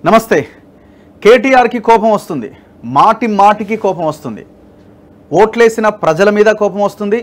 నమస్తే కేటీఆర్కి కోపం వస్తుంది మాటి మాటికి కోపం వస్తుంది ఓట్లేసిన ప్రజల మీద కోపం వస్తుంది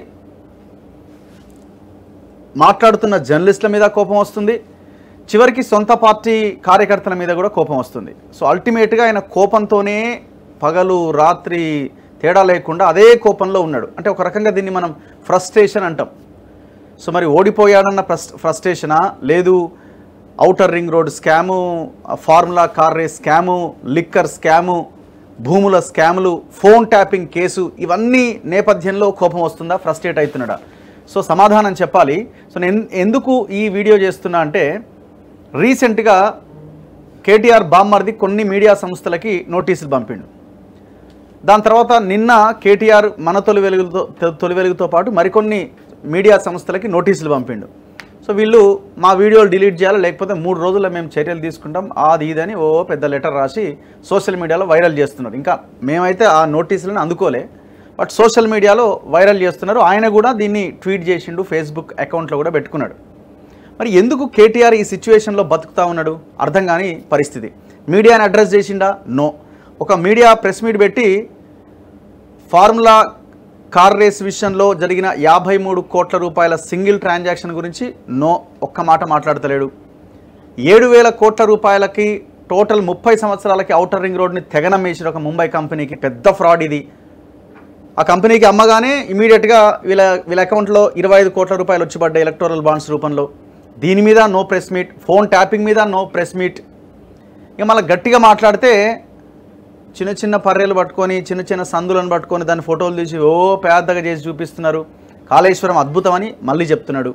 మాట్లాడుతున్న జర్నలిస్టుల మీద కోపం వస్తుంది చివరికి సొంత పార్టీ కార్యకర్తల మీద కూడా కోపం వస్తుంది సో అల్టిమేట్గా ఆయన కోపంతోనే పగలు రాత్రి తేడా లేకుండా అదే కోపంలో ఉన్నాడు అంటే ఒక రకంగా దీన్ని మనం ఫ్రస్ట్రేషన్ అంటాం సో మరి ఓడిపోయాడన్న ఫ్రస్ ఫ్రస్ట్రేషనా లేదు outer ring road scam formula car race scam liquor scam భూముల స్కాములు ఫోన్ ట్యాపింగ్ కేసు ఇవన్నీ నేపథ్యంలో కోపం వస్తుందా ఫ్రస్ట్రేట్ అవుతున్నాడా సో సమాధానం చెప్పాలి సో నేను ఎందుకు ఈ వీడియో చేస్తున్నా అంటే రీసెంట్గా కేటీఆర్ బామ్మర్ది కొన్ని మీడియా సంస్థలకి నోటీసులు పంపిండు దాని తర్వాత నిన్న కేటీఆర్ మన తొలి వెలుగుతో తొ- తొలి వెలుగుతో పాటు మరికొన్ని మీడియా సంస్థలకి నోటీసులు పంపిండు సో వీళ్ళు మా వీడియోలు డిలీట్ చేయాలి లేకపోతే మూడు రోజుల్లో మేము చర్యలు తీసుకుంటాం అది ఇది అని ఓ పెద్ద లెటర్ రాసి సోషల్ మీడియాలో వైరల్ చేస్తున్నారు ఇంకా మేమైతే ఆ నోటీసులను అందుకోలే బట్ సోషల్ మీడియాలో వైరల్ చేస్తున్నారు ఆయన కూడా దీన్ని ట్వీట్ చేసిండు ఫేస్బుక్ అకౌంట్లో కూడా పెట్టుకున్నాడు మరి ఎందుకు కేటీఆర్ ఈ సిచ్యువేషన్లో బతుకుతా ఉన్నాడు అర్థం కాని పరిస్థితి మీడియాని అడ్రస్ చేసిండా నో ఒక మీడియా ప్రెస్ మీట్ పెట్టి ఫార్ములా కార్ రేస్ విషయంలో జరిగిన యాభై మూడు కోట్ల రూపాయల సింగిల్ ట్రాన్సాక్షన్ గురించి నో ఒక్క మాట మాట్లాడతలేడు ఏడు వేల కోట్ల రూపాయలకి టోటల్ ముప్పై సంవత్సరాలకి ఔటర్ రింగ్ రోడ్ని తెగనమ్మేసిన ఒక ముంబై కంపెనీకి పెద్ద ఫ్రాడ్ ఇది ఆ కంపెనీకి అమ్మగానే ఇమీడియట్గా వీళ్ళ వీళ్ళ అకౌంట్లో ఇరవై ఐదు కోట్ల రూపాయలు వచ్చి పడ్డాయి ఎలక్టోరల్ బాండ్స్ రూపంలో దీని మీద no press meet phone tapping మీద నో ప్రెస్ మీట్ ఇక మళ్ళీ గట్టిగా మాట్లాడితే చిన్న చిన్న పర్రెలు పట్టుకొని చిన్న చిన్న సందులను పట్టుకొని దాని ఫోటోలు తీసి ఓ పెద్దగా చేసి చూపిస్తున్నారు కాళేశ్వరం అద్భుతమని మళ్ళీ చెప్తున్నాడు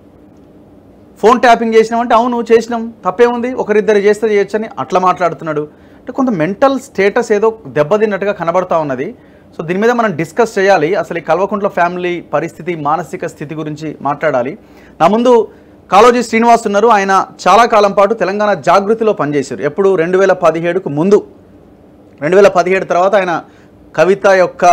ఫోన్ ట్యాపింగ్ చేసినామంటే అవును చేసినాం తప్పేముంది ఒకరిద్దరు చేస్తే చేయొచ్చని అట్లా మాట్లాడుతున్నాడు అంటే కొంత మెంటల్ స్టేటస్ ఏదో దెబ్బతిన్నట్టుగా కనబడతా ఉన్నది సో దీని మీద మనం డిస్కస్ చేయాలి అసలు ఈ కల్వకుంట్ల ఫ్యామిలీ పరిస్థితి మానసిక స్థితి గురించి మాట్లాడాలి నా ముందు కాళోజీ శ్రీనివాస్ ఉన్నారు ఆయన చాలా కాలం పాటు తెలంగాణ జాగృతిలో పనిచేశారు ఎప్పుడు రెండు వేల పదిహేడుకు ముందు రెండు వేల పదిహేడు తర్వాత ఆయన కవిత యొక్క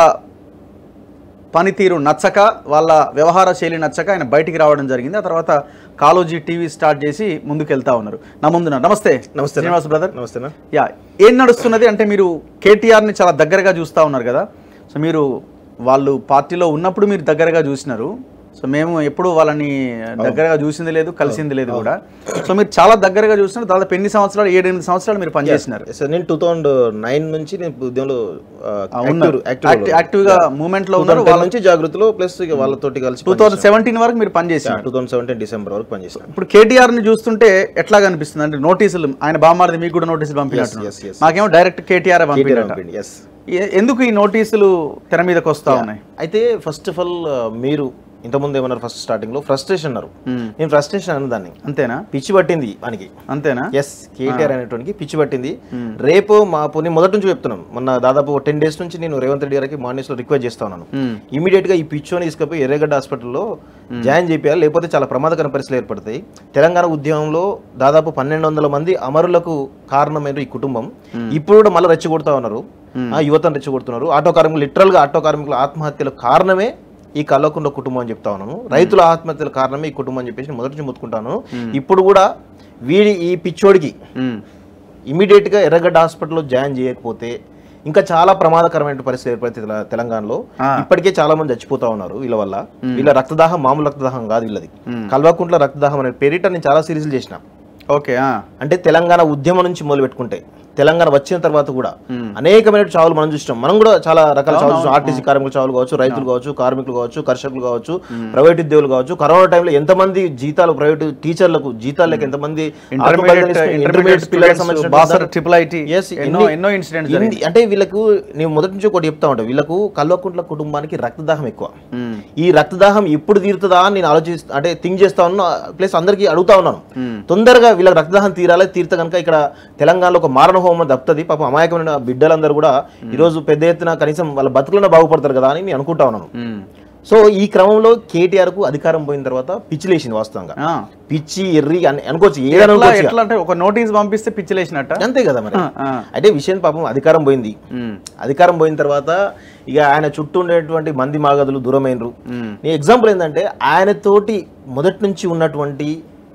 పనితీరు నచ్చక వాళ్ళ వ్యవహార శైలి నచ్చక ఆయన బయటికి రావడం జరిగింది ఆ తర్వాత కాలోజీ టీవీ స్టార్ట్ చేసి ముందుకెళ్తా ఉన్నారు నా ముందున నమస్తే నమస్తే శ్రీనివాస్ బ్రదర్ నమస్తేనా యా ఏం నడుస్తున్నది అంటే మీరు కేటీఆర్ని చాలా దగ్గరగా చూస్తూ ఉన్నారు కదా సో మీరు వాళ్ళు పార్టీలో ఉన్నప్పుడు మీరు దగ్గరగా చూసినారు సో మేము ఎప్పుడు వాళ్ళని దగ్గరగా చూసింది లేదు కలిసింది లేదు కూడా సో మీరు చాలా దగ్గరగా చూసినారు దాదాపు ఎన్ని సంవత్సరాలు ఏడు ఎనిమిది సంవత్సరాలు మీరు పనిచేసినారు Yes, sir. నేను టూ థౌసండ్ నైన్ నుంచి నేను ఉద్యమంలో ఆ, ఆ, ఉన్నారు. active- active యాక్టివ్- లో యాక్టివ్గా మూమెంట్లో ఉన్నారు 2010 నుంచి జాగృతిలో ప్లస్ ఇక వాళ్ళతోటి కలిసి టూ థౌసండ్ సెవెంటీన్ వరకు మీరు పనిచేసినారు టూ థౌసండ్ సెవెంటీన్ డిసెంబర్ వరకు పనిచేసిన ఇప్పుడు కేటీఆర్ ని చూస్తుంటే ఎట్లా కనిపిస్తుంది అంటే నోటీసులు ఆయన బామ్మారిది మీకు కూడా నోటీసులు పంపినట్టు yes, yes. మాకేమో డైరెక్ట్ కేటీఆర్ పంపినట్టు ఎస్ ఎందుకు ఈ నోటీసులు తెర మీదకి వస్తా ఉన్నాయి అయితే ఫస్ట్ ఆఫ్ ఆల్ మీరు ఇంతకుముందు ఏమన్నారు ఫస్ట్ స్టార్టింగ్ లో ఫ్రస్ట్రేషన్ అన్నారు నేను ఫ్రస్ట్రేషన్ అన్న దాన్ని అంతేనా పిచ్చి పట్టింది మనకి అంతేనా ఎస్ కేటీఆర్ అనేటువంటి పిచ్చి పట్టింది రేపు మా నేను మొదటి నుంచి చెప్తున్నాను మొన్న దాదాపు టెన్ డేస్ నుంచి నేను రేవంత్ రెడ్డి గారికి మార్నింగ్స్ లో రిక్వెస్ట్ చేస్తా ఉన్నాను మ్మ్. ఇమీడియట్ గా ఈ పిచ్చోని తీసుకుపోయి ఎర్రగడ్డ హాస్పిటల్లో జాయిన్ చేయాలి లేకపోతే చాలా ప్రమాదకర పరిస్థితులు ఏర్పడతాయి తెలంగాణ ఉద్యమంలో దాదాపు పన్నెండు వందల మంది అమరులకు కారణమైన ఈ కుటుంబం ఇప్పుడు కూడా మళ్ళీ రెచ్చగొడతా ఉన్నారు ఆ యువతను రెచ్చగొడుతున్నారు ఆటో కార్మికులు లిటరల్ గా ఆటో కార్మికుల ఆత్మహత్యల కారణమే ఈ కల్లకుండ కుటుంబం అని చెప్తా ఉన్నాను రైతుల ఆత్మహత్యల కారణమే ఈ కుటుంబం అని చెప్పేసి మొదటి నుంచి ముత్తుకుంటాను ఇప్పుడు కూడా వీడి ఈ పిచ్చోడికి మ్మ్. ఇమీడియట్ గా ఎర్రగడ్డ హాస్పిటల్లో జాయిన్ చేయకపోతే ఇంకా చాలా ప్రమాదకరమైన పరిస్థితి ఏర్పడుతుంది తెల- తెలంగాణలో ఆ. ఇప్పటికే చాలా మంది చచ్చిపోతా ఉన్నారు వీళ్ళ వల్ల వీళ్ళ రక్తదాహం మామూలు రక్తదాహం కాదు వీళ్ళది కల్వకుంట్ల రక్తదాహం అనే పేరిట నేను చాలా సిరీస్లు చేసిన ఓకే ఆ. అంటే తెలంగాణ ఉద్యమం నుంచి మొదలు పెట్టుకుంటే తెలంగాణ వచ్చిన తర్వాత కూడా అనేకమైన చావులు మనం చూసినాం మనం కూడా చాలా రకాల చావులు చూసాం ఆర్టీసీ కార్మికుల చావులు కావచ్చు రైతులు కావచ్చు కార్మికులు కావచ్చు కర్షకులు కావచ్చు ప్రైవేట్ ఉద్యోగులు కావచ్చు కరోనా టైంలో ఎంతమంది జీతాలు ప్రైవేట్ టీచర్లకు జీతాలకు ఎంతమంది ఇంటర్మీడియట్ ఇంటర్మీడియట్ ఇంటర్మీడియట్ పిల్లలకు స్టూడెంట్స్ సంబంధించిన బాసర్ ట్రిపుల్ ఐటీ Yes, ఎన్నో ఎన్ని- ఎన్నో ఇన్సిడెంట్స్ ఇన్ని- అంటే వీళ్ళకు నేను మొదటి నుంచి ఒకటి చెప్తా ఉంటా వీళ్ళకు కల్వకుంట్ల కుటుంబానికి రక్తదాహం ఎక్కువ ఈ రక్తదాహం ఎప్పుడు తీరుతుందా అని నేను ఆలోచిస్తా అంటే థింక్ చేస్తా ఉన్నా ప్లస్ అందరికీ అడుగుతా ఉన్నాను తొందరగా వీళ్ళకి రక్తదాహం తీరాలి తీరితే కనుక ఇక్కడ తెలంగాణలో ఒక మారణ హోమం దప్పుతుంది పాపం అమాయకమైన బిడ్డలందరూ కూడా ఈరోజు పెద్ద ఎత్తున కనీసం వాళ్ళ బతుకులనే బాగుపడతారు కదా అని నేను అనుకుంటా ఉన్నాను సో ఈ క్రమంలో కేటీఆర్ కు అధికారం పోయిన తర్వాత పిచ్చి లేచింది వాస్తవంగా పిచ్చి ఎర్రి అని అనుకోవచ్చు ఏదైనా ఎట్లా అనుకోవచ్చు ఇక. ఎట్లా అంటే ఒక నోటీస్ పంపిస్తే పిచ్చిలేసినట్ట అంతే కదా మరి ఆ. అయితే విషయం పాపం అధికారం పోయింది మ్మ్. అధికారం పోయిన తర్వాత ఇక ఆయన చుట్టూ ఉండేటువంటి మంది మాగదులు దూరమైనరు మ్మ్. నీ ఎగ్జాంపుల్ ఏంటంటే ఆయన తోటి మొదటి నుంచి ఉన్నటువంటి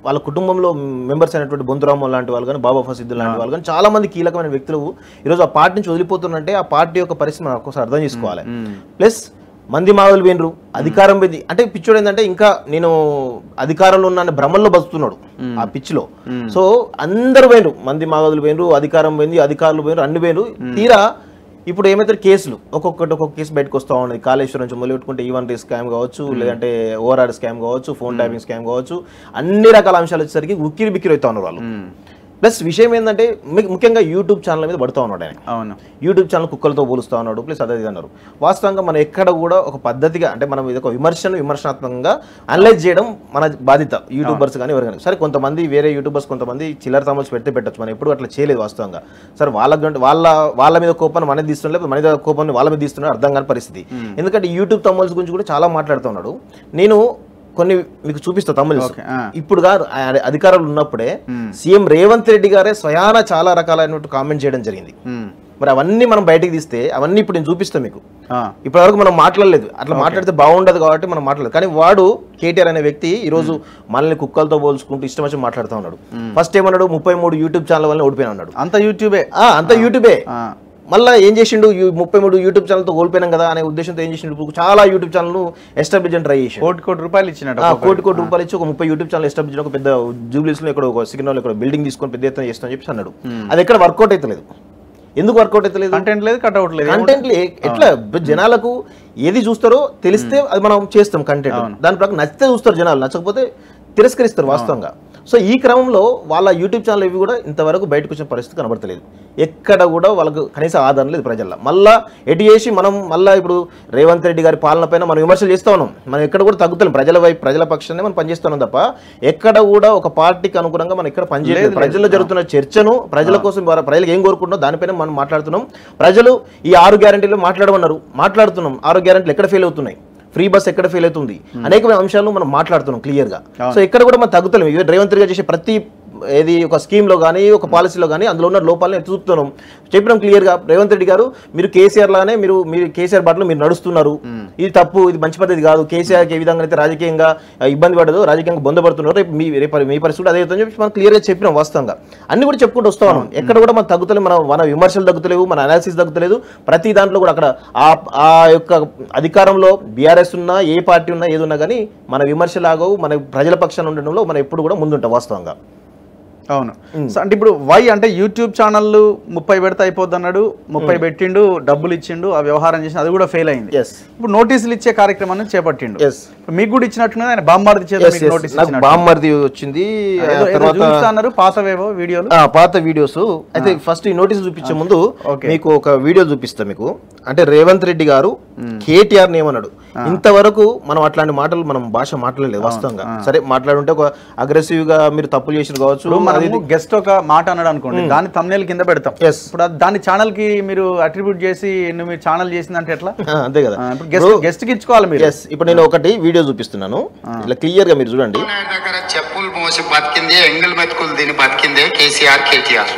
వాళ్ళ కుటుంబంలో మెంబర్స్ అయినటువంటి బొంతురామ లాంటి వాళ్ళు కానీ బాబా ఫసిద్దు లాంటి వాళ్ళు కానీ చాలా మంది కీలకమైన వ్యక్తులు ఈరోజు ఆ పార్టీ నుంచి వదిలిపోతున్నంటే ఆ పార్టీ యొక్క పరిస్థితి మనం ఒక్కసారి అర్థం చేసుకోవాలి ప్లస్ మంది మావులు వేనరు అధికారం పోయింది అంటే పిచ్చోడు ఏంటంటే ఇంకా నేను అధికారంలో ఉన్న భ్రమంలో బతుకుతున్నాడు ఆ పిచ్చిలో సో అందరు పోయినరు మంది మాగదులు పోయినరు అధికారం పోయింది అధికారులు పోయినరు అన్ని పోయినరు తీరా ఇప్పుడు ఏమైతే కేసులు ఒక్కొక్కటి ఒక్కొక్క కేసు బయటకు వస్తూ ఉన్నది కాళేశ్వరం నుంచి మొదలుపెట్టుకుంటే ఈవన్ రీ స్కామ్ కావచ్చు లేదంటే ఓఆర్ఆర్ స్కామ్ కావచ్చు ఫోన్ ట్యాపింగ్ స్కామ్ కావచ్చు అన్ని రకాల అంశాలు వచ్చేసరికి ఉక్కిరి బిక్కిరి అవుతా ఉన్నారు వాళ్ళు ప్లస్ విషయం ఏంటంటే ము- ముఖ్యంగా యూట్యూబ్ ఛానల్ మీద పడుతూ ఉన్నాడు ఆయన అవును యూట్యూబ్ ఛానల్ కుక్కలతో పోలుస్తూ ఉన్నాడు ప్లస్ అదే ఇది అన్నారు వాస్తవంగా మనం ఎక్కడ కూడా ఒక పద్ధతిగా అంటే మనం ఇది ఒక విమర్శను విమర్శనాత్మకంగా అనలైజ్ చేయడం మన బాధ్యత యూట్యూబర్స్ కానీ ఎవరు కానీ సరే కొంతమంది వేరే యూట్యూబర్స్ కొంతమంది చిల్లర తమల్స్ పెడితే పెట్టచ్చు మనం ఎప్పుడు అట్లా చేయలేదు వాస్తవంగా సరే వాళ్ళ గంట- వాళ్ళ వాళ్ళ మీద కోపాన్ని మన తీస్తున్నారు లేకపోతే మన మీద కోపాన్ని వాళ్ళ మీద తీస్తున్నారు అర్థం కాని పరిస్థితి ఎందుకంటే యూట్యూబ్ తమ్మల్స్ గురించి కూడా చాలా మాట్లాడుతూ ఉన్నాడు నేను కొన్ని మీకు చూపిస్తా తమిళ ఓకే, ఆ. ఇప్పుడు కాదు ఆయన అధికారంలో ఉన్నప్పుడే సీఎం రేవంత్ రెడ్డి గారే స్వయాన చాలా రకాలైనటువంటి కామెంట్ చేయడం జరిగింది మ్మ్. మరి అవన్నీ మనం బయటికి తీస్తే అవన్నీ ఇప్పుడు నేను చూపిస్తాను మీకు ఆ. ఇప్పటి వరకు మనం మాట్లాడలేదు అట్లా మాట్లాడితే బాగుండదు కాబట్టి మనం మాట్లాడలేదు కానీ వాడు కేటీఆర్ అనే వ్యక్తి ఈ రోజు మనల్ని కుక్కలతో పోల్చుకుంటూ ఇష్టం వచ్చి మాట్లాడుతూ ఉన్నాడు ఫస్ట్ ఏమన్నాడు ముప్పై మూడు యూట్యూబ్ ఛానల్ వల్ల ఓడిపోయినా అన్నాడు అంతా యూట్యూబే ఆ, అంతా యూట్యూబే ఆ. మళ్ళీ ఏం చేసిండు యూ- ముప్పై మూడు యూట్యూబ్ ఛానల్తో ఓడిపోయినాం కదా అనే ఉద్దేశంతో ఏం చేసిండు ఇప్పుడు చాలా యూట్యూబ్ ఛానల్ ఎస్టాబ్లిష్ అని ట్రై చేసి కోటి కోటి రూపాయలు ఇచ్చినట్టు ఆ, కోటి కోటి రూపాయలు ఇచ్చి ఒక ముప్పై యూట్యూబ్ ఛానల్ ఎస్టాబ్లిష్ ఒక పెద్ద జూబ్లీస్ లో ఇక్కడ ఒక సిగ్నల్ ఇక్కడ బిల్డింగ్ తీసుకొని పెద్ద ఎత్తున చేస్తామని చెప్పి అన్నాడు అది ఎక్కడ వర్కౌట్ అవుతలేదు ఎందుకు వర్కౌట్ అవుతలేదు కంటెంట్ లేదు కట్అవుట్ లేదు కంటెంట్ ఎట్లా ఇప్పుడు జనాలకు ఏది చూస్తారో తెలిస్తే అది మనం చేస్తాం కంటెంట్ దాని ప్రకారం నచ్చితే చూస్తారు జనాలు నచ్చకపోతే తిరస్కరిస్తారు వాస్తవంగా సో ఈ క్రమంలో వాళ్ళ యూట్యూబ్ ఛానల్ ఇవి కూడా ఇంతవరకు బయటకు వచ్చిన పరిస్థితి కనబడతలేదు ఎక్కడ కూడా వాళ్ళకు కనీస ఆధారం లేదు ప్రజల్లో మళ్ళా ఎటు చేసి మనం మళ్ళా ఇప్పుడు రేవంత్ రెడ్డి గారి పాలన పైన మనం విమర్శలు చేస్తా ఉన్నాం మనం ఎక్కడ కూడా తగ్గుతాం ప్రజల వైపు ప్రజల పక్షాన్ని మనం పనిచేస్తున్నాం తప్ప ఎక్కడ కూడా ఒక పార్టీకి అనుగుణంగా మనం ఎక్కడ పనిచేయలేదు ప్రజల్లో జరుగుతున్న చర్చను ప్రజల కోసం వారు- ప్రజలకు ఏం కోరుకుంటున్నాం దానిపైన మనం మాట్లాడుతున్నాం ప్రజలు ఈ ఆరు గ్యారంటీలు మాట్లాడమన్నారు మాట్లాడుతున్నాం ఆరు గ్యారంటీలు ఎక్కడ ఫెయిల్ అవుతున్నాయి ఫ్రీ బస్ ఎక్కడ ఫెయిల్ అవుతుంది అనేకమైన అంశాలు మనం మాట్లాడుతున్నాం క్లియర్ గా సో ఎక్కడ కూడా మనం తగ్గుతలేము ఇవి రేవంత్ రెడ్డి గారు చేసే ప్రతి ఏది ఒక స్కీమ్ లో కానీ ఒక పాలసీలో కానీ అందులో ఉన్న లోపాలను ఎత్తి చూపుతున్నాం చెప్పినాం క్లియర్ గా రేవంత్ రెడ్డి గారు మీరు కేసీఆర్ లానే మీరు మీరు కేసీఆర్ బాటలో మీరు నడుస్తున్నారు ఇది తప్పు ఇది మంచి పద్ధతి కాదు కేసీఆర్ ఏ విధంగా అయితే రాజకీయంగా ఆ, ఇబ్బంది పడదు రాజకీయంగా బొందపడుతున్నారు రేపు మీ రేపు మీ పరిస్థితి అదే అవుతుందని చెప్పి మనం క్లియర్ గా చెప్పినాం వాస్తవంగా అన్ని కూడా చెప్పుకుంటూ వస్తా ఉన్నాం ఎక్కడ కూడా మనం తగ్గుతలేవు మన మన విమర్శలు తగ్గుతలేవు మన అనాలిసిస్ తగ్గుతలేదు ప్రతి దాంట్లో కూడా అక్కడ ఆ ఆ యొక్క అధికారంలో బీఆర్ఎస్ ఉన్నా ఏ పార్టీ ఉన్నా ఏది ఉన్నా కానీ మన విమర్శలాగవు మన ప్రజల పక్షాన ఉండడంలో మనం ఎప్పుడు కూడా ముందుంటాం వాస్తవంగా అవును సో అంటే ఇప్పుడు వై అంటే యూట్యూబ్ ఛానళ్ళు ముప్పై పెడితే అయిపోద్ది అన్నాడు ముప్పై పెట్టిండు డబ్బులు ఇచ్చిండు ఆ వ్యవహారం చేసి అది కూడా ఫెయిల్ అయింది ఎస్ ఇప్పుడు నోటీసులు ఇచ్చే కార్యక్రమాన్ని చేపట్టిండు ఎస్ ఇప్పుడు మీకు కూడా ఇచ్చినట్టున్నది ఆయన బామ్మార్ది చేత మీకు నోటీస్ నాకు ఇచ్చినట్టు బామ్మర్ది వచ్చింది ఆ ఏదో- ఏదో తర్వాత చూపిస్తా అన్నారు పాతవేవో వీడియోలు ఆ, పాత వీడియోస్ అయితే ఫస్ట్ ఈ నోటీస్ చూపించే ముందు ఓకే. మీకు ఒక వీడియో చూపిస్తా మీకు అంటే రేవంత్ రెడ్డి గారు కేటీఆర్ ఏమన్నాడు ఇంతవరకు మనం అట్లాంటి మాటలు మనం భాష మాట్లాడలేదు వాస్తవంగా సరే మాట్లాడుంటే ఒక అగ్రెసివ్ గా మీరు తప్పులు చేసిన కావచ్చు ఇప్పుడు మనము గెస్ట్ ఒక మాట అన్నాడు అనుకోండి దాన్ని తమ్నేల్ కింద పెడతాం Yes. ఇప్పుడు అది దాని ఛానల్ కి మీరు అట్రిబ్యూట్ చేసి నువ్వు మీరు ఛానల్ చేసిందంటే ఎట్లా ఆ, అంతే కదా ఆ, ఇప్పుడు గెస్ట్ గెస్ట్ కి ఇచ్చుకోవాలి మీరు ఎస్ ఇప్పుడు నేను ఒకటి వీడియో చూపిస్తున్నాను ఇలా క్లియర్ గా మీరు చూడండి నాయుడు దగ్గర చెప్పులు మోసి బతికింది ఎంగిల్ మెతుకులు తిని బతికిందే కేసీఆర్ కేటీఆర్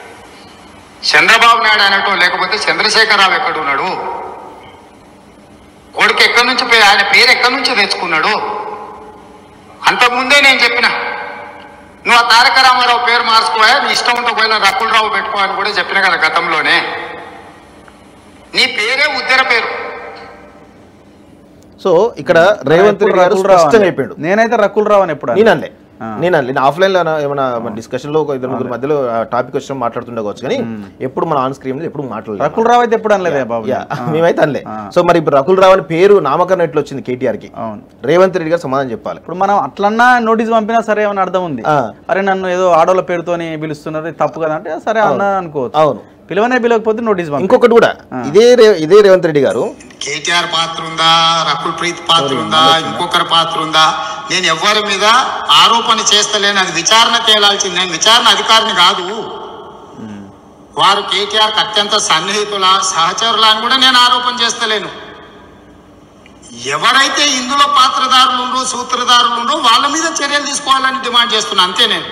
చంద్రబాబు నాయుడు అనటం లేకపోతే చంద్రశేఖరరావు ఎక్కడ ఉన్నాడు కొడుకు ఎక్కడి నుంచి పే- ఆయన పేరు ఎక్కడి నుంచి తెచ్చుకున్నాడు అంతకుముందే నేను చెప్పిన నువ్వు ఆ తారక రామారావు పేరు మార్చుకోవా నీ ఇష్టం ఉంటే ఒకవేళ రకులరావు పెట్టుకో అని కూడా చెప్పిన కదా గతంలోనే నీ పేరే ఉద్దర పేరు సో ఇక్కడ రేవంత్ రెడ్డి గారు రకుల్ రావు స్పష్టంగా అని. అయిపోయాడు నేనైతే రకుల్ రావు అని ఎప్పుడు అన్నా. నేనండి నేనండి నేను ఆఫ్లైన్ లో ఏమైనా డిస్కషన్ లో ఒక ఇద్దరు ముగ్గురు మధ్యలో టాపిక్ వచ్చిన మాట్లాడుతుండవచ్చు కానీ ఎప్పుడు మన ఆన్ స్క్రీన్ మీద ఎప్పుడు మాట్లాడలేదు రకుల్ రావు అయితే ఎప్పుడు అనలేదే బాబు యా, మేమైతే అనలే సో మరి ఇప్పుడు రకుల్ రావు అని పేరు నామకరణం ఎట్లా వచ్చింది కేటీఆర్ కి అవును రేవంత్ రెడ్డి గారు సమాధానం చెప్పాలి ఇప్పుడు మనం అట్లన్నా నోటీస్ పంపినా సరే అని అర్థం ఉంది ఆ. అరే నన్ను ఏదో ఆడోళ్ళ పేరుతోని పిలుస్తున్నారు ఇది తప్పు కదా అంటే సరే అన్నా అనుకోవచ్చు అవును పిలవనే పిలవకపోతే నోటీస్ పంపి ఇంకొకటి కూడా ఇదే రే- ఇదే రేవంత్ రెడ్డి గారు కేటీఆర్ పాత్ర ఉందా రకుల్ ప్రీత్ పాత్ర ఉందా ఇంకొకరి పాత్ర ఉందా నేను ఎవరి మీద ఆరోపణ చేస్తలేను అది విచారణ తేలాల్సింది నేను విచారణ అధికారిని కాదు వారు కేటీఆర్ అత్యంత సన్నిహితుల సహచరుల అని కూడా నేను ఆరోపణ చేస్తలేను ఎవరైతే ఇందులో పాత్రదారులు ఉండో సూత్రధారులు ఉండో వాళ్ళ మీద చర్యలు తీసుకోవాలని డిమాండ్ చేస్తున్నా అంతే నేను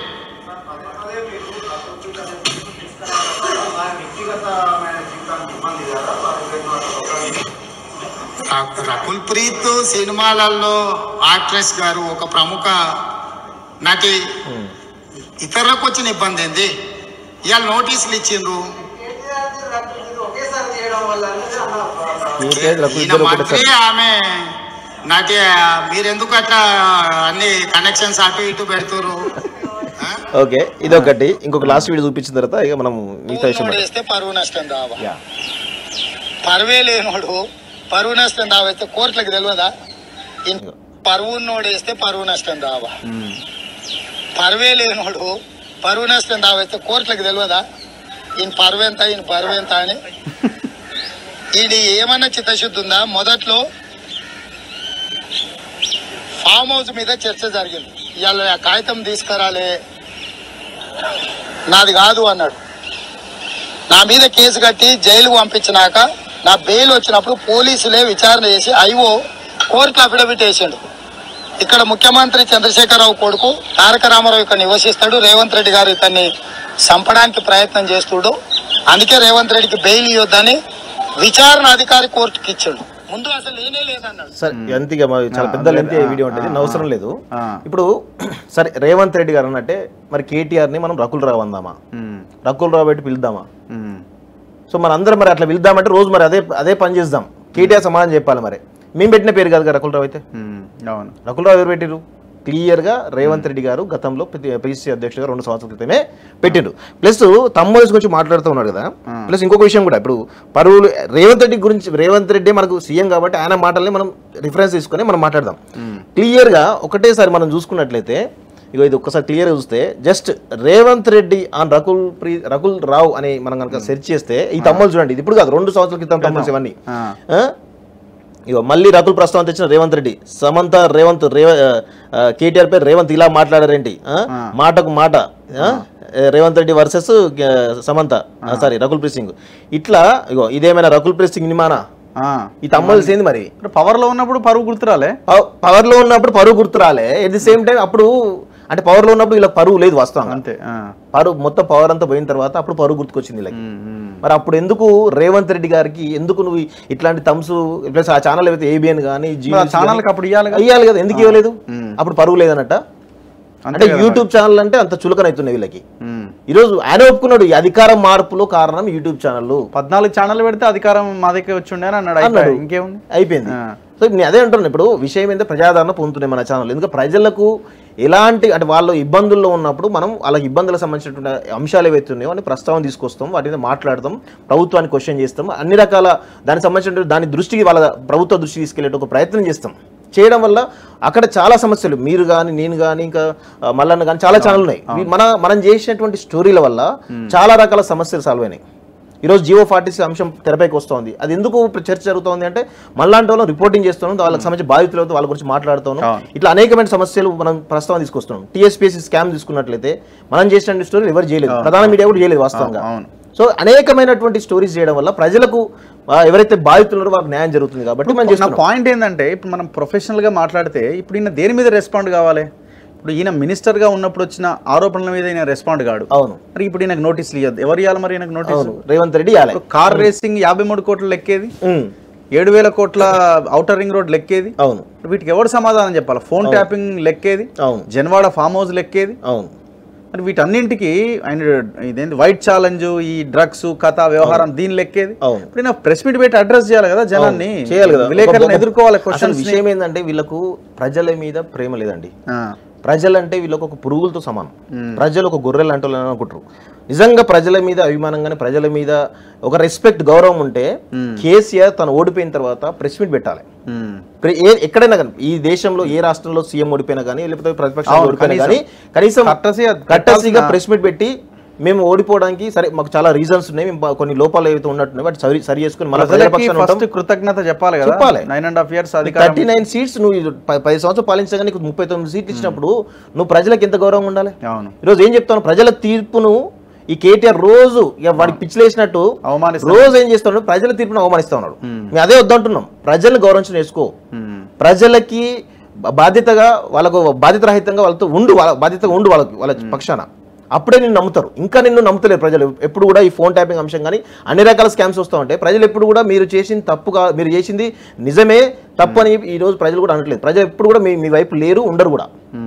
ర- రకుల్ ప్రీత్ సినిమాలలో యాక్ట్రెస్ గారు ఒక ప్రముఖ నాటి ఇతరులకు వచ్చిన ఇబ్బంది ఏంది ఇవాళ నోటీసులు ఇచ్చిండ్రు కేటీఆర్ ఈయన మంత్రి ఆమె నాటి మీరెందుకు అట్లా అన్ని కనెక్షన్స్ అటు ఇటు పెడుతురు ఆ? ఓకే ఇదొకటి ఇంకొక లాస్ట్ వీడియో చూపించిన తర్వాత ఇక మనం మిగతా విషయం ఊరినోడు మాట్లాడదాం. వేస్తే పరువు నష్టం దావా యా. పరువే లేనోడు పరువు నష్టం దావా వేస్తే కోర్టులకు తెలియదా ఈయన పరువు ఉన్నోడు వేస్తే పరువు నష్టం దావా పరువే లేనోడు పరువు నష్టం దావా వేస్తే కోర్టులకు తెలియదా ఈయన పరువు ఎంత ఈయన పరువు ఎంత అని ఇది ఏమన్నా చిత్తశుద్ధి ఉందా మొదట్లో ఫామ్ హౌస్ మీద చర్చ జరిగింది ఇవాళ ఆ కాగితం తీసుకురాలే నాది కాదు అన్నాడు నా మీద కేసు కట్టి జైలుకు పంపించినాక నా బెయిల్ వచ్చినప్పుడు పోలీసులే విచారణ చేసి ఐఓ కోర్టులో అఫిడవిట్ వేసిండు ఇక్కడ ముఖ్యమంత్రి చంద్రశేఖరరావు కొడుకు తారక రామారావు ఇక్కడ నివసిస్తాడు రేవంత్ రెడ్డి గారు ఇతన్ని చంపడానికి ప్రయత్నం చేస్తుడు అందుకే రేవంత్ రెడ్డికి బెయిల్ ఇవ్వద్దని విచారణ అధికారి కోర్టుకి ఇచ్చాడు ముందు అసలు లేనే లేదన్నాడు సరే ఎంతగా మరి చాలా పెద్ద ఆ, లెంత్ ఆ, వీడియో ఉంటుంది ఆ, అవసరం లేదు ఆ. ఇప్పుడు సరే రేవంత్ రెడ్డి గారు అన్నట్టే మరి కేటీఆర్ ని మనం రకుల్ రావు అందామా ఉమ్, రకుల్ రావు పెట్టి పిలుద్దామా ఉమ్, సో మన అందరం మరి అట్లా పిలుద్దామంటే రోజు మరి అదే అదే పని చేద్దాం కేటీఆర్ సమాధానం చెప్పాలి మరి మేము పెట్టిన పేరు కాదు కదా రకుల్ రావు అయితే ఉమ్, అవును రకుల్ రావు ఎవరు పెట్టిరు క్లియర్గా రేవంత్ రెడ్డి గారు గతంలో పిసిసి అధ్యక్షుడిగా రెండు సంవత్సరాల క్రితమే పెట్టిండు ప్లస్ తమ్ముడు గురించి మాట్లాడుతూ ఉన్నాడు కదా ప్లస్ ఇంకొక విషయం కూడా ఇప్పుడు పరువులు రేవంత్ రెడ్డి గురించి రేవంత్ రెడ్డి మనకు సీఎం కాబట్టి ఆయన మాటల్ని మనం రిఫరెన్స్ తీసుకొని మనం మాట్లాడదాం క్లియర్గా ఒకటేసారి మనం చూసుకున్నట్లయితే ఇగో ఇది ఒక్కసారి క్లియర్గా చూస్తే జస్ట్ రేవంత్ రెడ్డి ఆన్ రకుల్ ప్రీ రకుల్ రావు అని మనం కనుక సెర్చ్ చేస్తే ఈ తమ్ముళ్ళు చూడండి ఇది ఇప్పుడు కాదు రెండు సంవత్సరాల క్రితం తమ్ముళ్ళు ఇవన్నీ ఆ. ఆ? ఇగో మళ్ళీ రకుల్ ప్రస్తావన తెచ్చిన రేవంత్ రెడ్డి సమంత రేవంత్ రేవ ఆ, కేటీఆర్ పేరు రేవంత్ ఇలా మాట్లాడారేంటి ఆ? మాటకు మాట ఆ? రేవంత్ రెడ్డి వర్సెస్ సమంత సారీ రకుల్ ప్రీత్ సింగ్ ఇట్లా ఇగో ఇదేమైనా రకుల్ ప్రీత్ సింగ్ నిమానా ఆ. ఈ తమ్మల్సి ఏంది మరి ఇప్పుడు పవర్లో ఉన్నప్పుడు పరువు గుర్తురాలే పవర్ లో ఉన్నప్పుడు పరువు గుర్తు రాలే ఎట్ ది సేమ్ టైం అప్పుడు అంటే పవర్ లో ఉన్నప్పుడు ఇలా పరువు లేదు వాస్తవంగా అంతే ఆ. పరువు మొత్తం పవర్ అంతా పోయిన తర్వాత అప్పుడు పరువు గుర్తుకొచ్చింది వీళ్ళకి ఉమ్, ఉమ్. మరి అప్పుడు ఎందుకు రేవంత్ రెడ్డి గారికి ఎందుకు నువ్వు ఇట్లాంటి తమ్స్ ప్లస్ ఆ ఛానల్ అయితే ఏబిఎన్ కానీ మరి ఆ ఛానల్కి అప్పుడు ఇవ్వాలి కదా? ఇవ్వాలి కదా ఎందుకు ఇవ్వలేదు మ్మ్. అప్పుడు పరువు లేదన్నట్ట అంతే అంటే కదా యూట్యూబ్ ఛానల్ అంటే అంత చులకన అవుతున్నాయి వీళ్ళకి ఉమ్. ఈరోజు ఆయన ఒప్పుకున్నాడు ఈ అధికారం మార్పులో కారణం యూట్యూబ్ ఛానల్ పద్నాలుగు ఛానల్ పెడితే అధికారం మా దగ్గర వచ్చి ఉండే అని అన్నాడు అన్నాడు. అయిపోయి. ఇంకేముంది అయిపోయింది ఆ. సో నేను అదే అంటున్నాను ఇప్పుడు విషయం ఏంటంటే ప్రజాదరణ పొందుతున్నాయి మన ఛానల్ ఎందుకంటే ప్రజలకు ఎలాంటి అంటే వాళ్ళు ఇబ్బందుల్లో ఉన్నప్పుడు మనం వాళ్ళకి ఇబ్బందులకు సంబంధించినటువంటి అంశాలు ఏవైతే ఉన్నాయో అని ప్రస్తావన తీసుకొస్తాం వాటి మీద మాట్లాడతాం ప్రభుత్వాన్ని క్వశ్చన్ చేస్తాం అన్ని రకాల దానికి సంబంధించిన దాని దృష్టికి వాళ్ళ ప్రభుత్వ దృష్టికి తీసుకెళ్లే ఒక ప్రయత్నం చేస్తాం చేయడం వల్ల అక్కడ చాలా సమస్యలు మీరు కానీ నేను కానీ ఇంకా ఆ, మల్లన్న కానీ చాలా ఛానల్ ఉన్నాయి ఇవి మన మనం చేసినటువంటి స్టోరీల వల్ల చాలా రకాల సమస్యలు సాల్వ్ అయినాయి ఈరోజు జియో ఫార్టీసీ అంశం తెరపైకి వస్తోంది అది ఎందుకు ఇప్పుడు చర్చ జరుగుతోంది అంటే మళ్ళాంటి వాళ్ళు రిపోర్టింగ్ చేస్తున్నాం వాళ్ళకి సంబంధించి బాధితులతో వాళ్ళ గురించి మాట్లాడుతున్నాం అవును. ఇట్లా అనేకమైన సమస్యలు మనం ప్రస్తావన తీసుకొస్తున్నాం టీఎస్పీఎస్సీ స్కామ్ తీసుకున్నట్లయితే మనం చేసిన స్టోరీ ఎవరు చేయలేదు ప్రధాన మీడియా కూడా చేయలేదు వాస్తవంగా అవును. సో అనేకమైనటువంటి స్టోరీస్ చేయడం వల్ల ప్రజలకు ఆ, ఎవరైతే బాధితులు ఉన్నారో వాళ్ళకి న్యాయం జరుగుతుంది కాబట్టి మనం నా చేస్తున్నాం పాయింట్ ఏంటంటే ఇప్పుడు మనం ప్రొఫెషనల్ గా మాట్లాడితే ఇప్పుడు ఈయన దేని మీద రెస్పాండ్ కావాలి ఇప్పుడు ఈయన మినిస్టర్ గా ఉన్నప్పుడు వచ్చిన ఆరోపణల మీద ఈయన రెస్పాండ్ కాడు అవును మరి ఇప్పుడు ఈయనకు నోటీసులు ఇవ్వద్దు ఎవరు ఇవ్వాలి మరి ఈయనకు నోటీస్ అవును రేవంత్ రెడ్డి ఇవ్వాలి కార్ రేసింగ్ యాభై మూడు కోట్లు లెక్కేది ఉమ్, ఏడు వేల కోట్ల ఔటర్ రింగ్ రోడ్ లెక్కేది అవును వీటికి ఎవరు సమాధానం చెప్పాలి ఫోన్ ట్యాపింగ్ లెక్కేది అవును జన్వాడ ఫామ్ హౌస్ లెక్కేది అవును మరి వీటన్నింటికి ఆయన ఇదేంటి వైట్ ఛాలెంజ్ ఈ డ్రగ్స్ కథ వ్యవహారం దీని లెక్కేది అవును ఇప్పుడు ఈయన ప్రెస్ మీట్ పెట్టి అడ్రస్ చేయాలి కదా జనాన్ని చేయాలి కదా విలేకరులను ఒక- ఎదుర్కోవాలి అసలు క్వశ్చన్స్ విషయం ఏంటంటే వీళ్ళకు ప్రజల మీద ప్రేమ లేదండి ప్రజలంటే వీళ్ళకు ఒక పురుగులతో సమానం ప్రజలు ఒక గొర్రెలు అంటే వాళ్ళు అనుకుంటారు నిజంగా ప్రజల మీద అభిమానంగానే ప్రజల మీద ఒక రెస్పెక్ట్ గౌరవం ఉంటే కేసీఆర్ తను ఓడిపోయిన తర్వాత ప్రెస్ మీట్ పెట్టాలి ప్రె- ఏ ఎక్కడైనా కానీ ఈ దేశంలో ఏ రాష్ట్రంలో సీఎం ఓడిపోయినా కానీ లేకపోతే ప్రతిపక్షాలు అవును, ఓడిపోయినా కనీసం. కానీ కనీసం కట్టసి అది కట్టసిగా పెట్టాల్సిన- ప్రెస్ మీట్ పెట్టి మేము ఓడిపోవడానికి సరే మాకు చాలా రీజన్స్ ఉన్నాయి మేము బా- కొన్ని లోపాలు ఏవైతే ఉన్నట్టున్నాయి వాటి సరి సరి చేసుకుని మన ప్రజల ప్రజలకి పక్షాన ఉంటాం ఫస్ట్ కృతజ్ఞత చెప్పాలి కదా చెప్పాలి. నైన్ అండ్ హాఫ్ ఇయర్స్ అధికారం థర్టీ నైన్ సీట్స్ నువ్వు ఇది ప- పది సంవత్సరాలు పాలించగా నీకు ముప్పై తొమ్మిది సీట్లు ఇచ్చినప్పుడు నువ్వు ప్రజలకు ఎంత గౌరవం ఉండాలి అవును ఈరోజు ఏం చెప్తాను ప్రజల తీర్పును ఈ కేటీఆర్ రోజు ఇక వాడికి పిచ్చిలేసినట్టు అవమానిస్తా రోజు ఏం చేస్తున్నాడు ప్రజల తీర్పును అవమానిస్తా ఉన్నాడు మేము అదే వద్దంటున్నాం ప్రజల్ని గౌరవించి నేర్చుకో మ్మ్. ప్రజలకి బా- బాధ్యతగా వాళ్ళకు బాధ్యత రహితంగా వాళ్ళతో ఉండు వాళ్ళ బాధ్యతగా ఉండు వాళ్ళకి వాళ్ళ పక్షాన అప్పుడే నిన్ను నమ్ముతారు ఇంకా నిన్ను నమ్ముతలేరు ప్రజలు ఎప్పుడు కూడా ఈ ఫోన్ ట్యాపింగ్ అంశం కానీ అన్ని రకాల స్కామ్స్ వస్తూ ఉంటాయి ప్రజలు ఎప్పుడు కూడా మీరు చేసింది తప్పుగా మీరు చేసింది నిజమే తప్పు అని ఈ రోజు ప్రజలు కూడా అనట్లేదు ప్రజలు ఎప్పుడు కూడా మీ మీ వైపు లేరు ఉండరు కూడా మ్మ్.